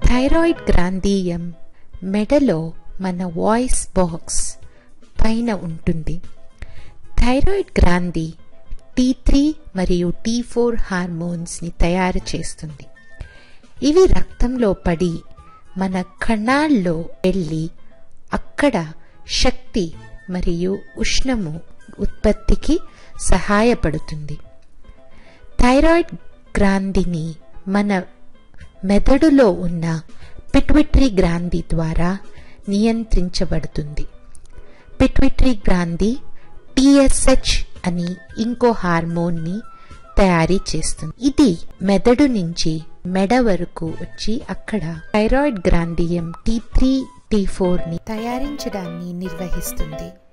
thyroid గ్రాంథీయం మెడలో మన voice box పైన ఉంటుంది థైరాయిడ్ గ్రాంథి టీ త్రీ మరియు టీ ఫోర్ హార్మోన్స్ని తయారు చేస్తుంది ఇవి రక్తంలో పడి మన కణాల్లో వెళ్ళి అక్కడ శక్తి మరియు ఉష్ణము ఉత్పత్తికి సహాయపడుతుంది థైరాయిడ్ గ్రాంథిని మన మెదడులో ఉన్న పిట్విటరీ గ్రాంథి ద్వారా నియంత్రించబడుతుంది పిట్విటరీ గ్రాంథి టిఎస్హెచ్ అని ఇంకో హార్మోన్ని తయారీ చేస్తుంది ఇది మెదడు నుంచి మెడ వరకు వచ్చి అక్కడ థైరాయిడ్ గ్రాంథియం టీ త్రీ టీ ఫోర్ ని తయారించడాన్ని నిర్వహిస్తుంది